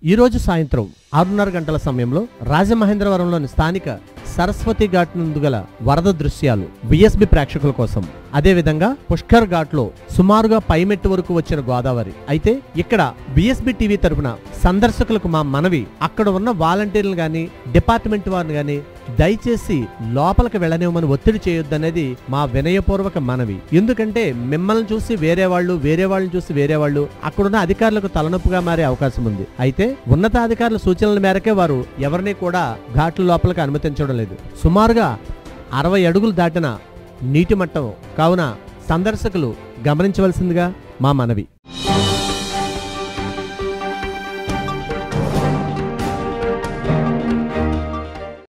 ఈ రోజు సాయంత్రం ఆరున్నర గంటల సమయంలో రాజమహేంద్రవరంలోని స్థానిక సరస్వతి ఘాట్ నందు గల వరద దృశ్యాలు విఎస్బి ప్రేక్షకుల కోసం అదేవిధంగా పుష్కర్ ఘాట్ లో సుమారుగా పైమెట్టు వరకు వచ్చిన గోదావరి అయితే ఇక్కడ బిఎస్బి టీవీ తరపున సందర్శకులకు మా మనవి అక్కడ ఉన్న వాలంటీర్లు గాని డిపార్ట్మెంట్ వారిని గాని దయచేసి లోపలికి వెళ్ళనివ్వమని ఒత్తిడి చేయొద్దనేది మా వినయపూర్వక మనవి ఎందుకంటే మిమ్మల్ని చూసి వేరే వాళ్ళు వేరే వాళ్ళని చూసి వేరే వాళ్ళు అక్కడున్న అధికారులకు తలనొప్పిగా మారే అవకాశం ఉంది అయితే ఉన్నతాధికారుల సూచనల మేరకే వారు ఎవరిని కూడా ఘాట్ల లోపలికి అనుమతించడం లేదు సుమారుగా అరవై అడుగులు దాటిన నీటి మట్టం కావున సందర్శకులు గమనించవలసిందిగా మా మనవి